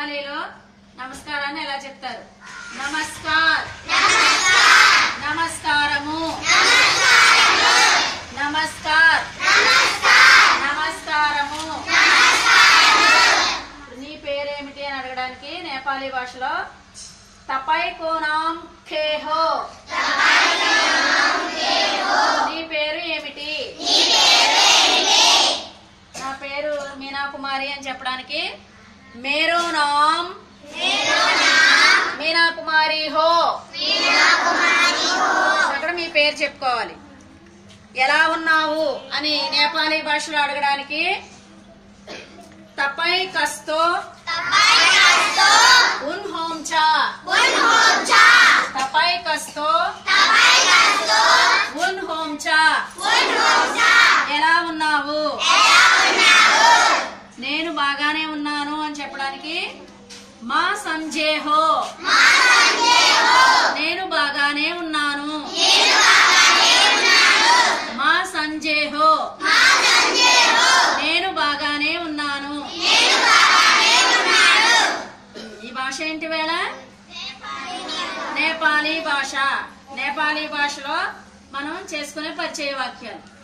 నేపాలీలో నమస్కారాన్ని ఎలా చెప్తారు నమస్కార్ నమస్కారము నమస్కార్ నమస్కారము ఇప్పుడు నీ పేరేమిటి అని అడగడానికి నేపాలీ భాషలో తపై కోనాం ఖేహో నీ పేరు ఏమిటి నా పేరు మీనా కుమారి అని చెప్పడానికి మేరో నామ్ మీనా కుమారి హో అక్కడ మీ పేరు చెప్పుకోవాలి ఎలా ఉన్నావు అని నేపాలీ భాషలో అడగడానికి తపై కస్తో ఉన్ హోంచా తపై కస్తో ఉన్ హోంచా ఎలా ఉన్నావు నేను బాగానే ఉన్నాను అని చెప్పడానికి మా సంజేహో నేను బాగానే ఉన్నాను మా సంజేహో నేను బాగానే ఉన్నాను ఈ భాష ఏంటి వేళ నేపాలీ భాష నేపాలీ భాషలో మనం చేసుకునే పరిచయ వాక్యాలు